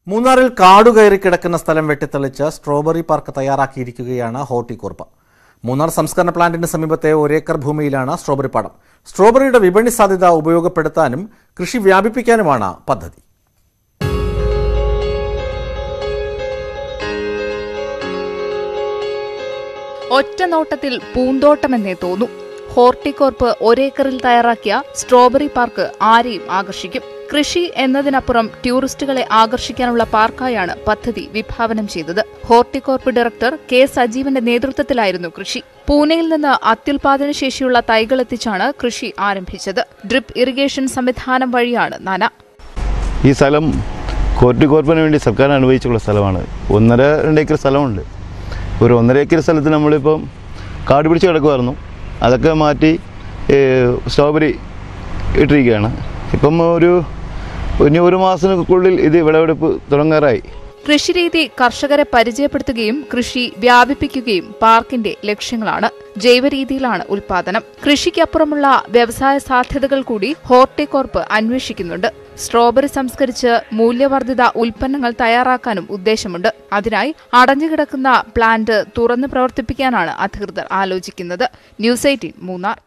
മൂന്നാറിൽ കാടുകയറി കിടക്കുന്ന സ്ഥലം വെട്ടിത്തെളിച്ച് സ്ട്രോബെറി പാർക്ക് തയ്യാറാക്കിയിരിക്കുകയാണ് ഹോർട്ടികോർപ്പ് മൂന്നാർ സംസ്കരണ പ്ലാന്റിന് സമീപത്തെ ഒരേക്കർ ഭൂമിയിലാണ് സ്ട്രോബെറി പാടം സ്ട്രോബെറിയുടെ വിപണി സാധ്യത ഉപയോഗപ്പെടുത്താനും കൃഷി വ്യാപിപ്പിക്കാനുമാണ് പദ്ധതി ഒറ്റ നോട്ടത്തിൽ പൂന്തോട്ടമെന്നേ തോന്നൂ ഹോർട്ടികോർപ്പ് ഒരേക്കറിൽ തയ്യാറാക്കിയ സ്ട്രോബെറി പാർക്ക് ആരെയും ആകർഷിക്കും കൃഷി എന്നതിനപ്പുറം ടൂറിസ്റ്റുകളെ ആകർഷിക്കാനുള്ള പാർക്കായാണ് പദ്ധതി വിഭാവനം ചെയ്തത് ഹോർട്ടികോർപ്പ് ഡയറക്ടർ കെ സജീവന്റെ നേതൃത്വത്തിലായിരുന്നു കൃഷി പൂനെയിൽ നിന്ന് അത്യുൽപാദന ശേഷിയുള്ള തൈകൾ എത്തിച്ചാണ് കൃഷി ആരംഭിച്ചത് ഡ്രിപ്പ് ഇറിഗേഷൻ സംവിധാനം വഴിയാണ് നന ഈ സ്ഥലം കോർട്ടിക്കോർപ്പിന് വേണ്ടി സർക്കാർ അനുവദിച്ചുള്ള സ്ഥലമാണ് ഒന്നര രണ്ട് ഏക്കർ സ്ഥലമുണ്ട് ഒരു ഒന്നര ഏക്കർ സ്ഥലത്ത് നമ്മളിപ്പം കാട് പിടിച്ച് കിടക്കുമായിരുന്നു അതൊക്കെ മാറ്റി ഏഹ്, സ്ട്രോബെറി ഇട്ടിരിക്കുകയാണ് ഇപ്പം ഒരു ഇനി ഒരു മാസത്തിനുള്ളിൽ ഇത് വിളവെടുപ്പ് തുടങ്ങാറായി കൃഷിരീതി കർഷകരെ പരിചയപ്പെടുത്തുകയും കൃഷി വ്യാപിപ്പിക്കുകയും പാർക്കിന്റെ ലക്ഷ്യങ്ങളാണ് ജൈവരീതിയിലാണ് ഉൽപാദനം കൃഷിക്കപ്പുറമുള്ള വ്യവസായ സാധ്യതകൾ കൂടി ഹോർട്ടികോർപ്പ് അന്വേഷിക്കുന്നുണ്ട് സ്ട്രോബെറി സംസ്കരിച്ച് മൂല്യവർദ്ധിത ഉൽപ്പന്നങ്ങൾ തയ്യാറാക്കാനും ഉദ്ദേശമുണ്ട് അതിനായി അടഞ്ഞുകിടക്കുന്ന പ്ലാന്റ് തുറന്ന് പ്രവർത്തിപ്പിക്കാനാണ് അധികൃതർ ആലോചിക്കുന്നത് ന്യൂസ് എയ്റ്റീൻ മൂന്നാർ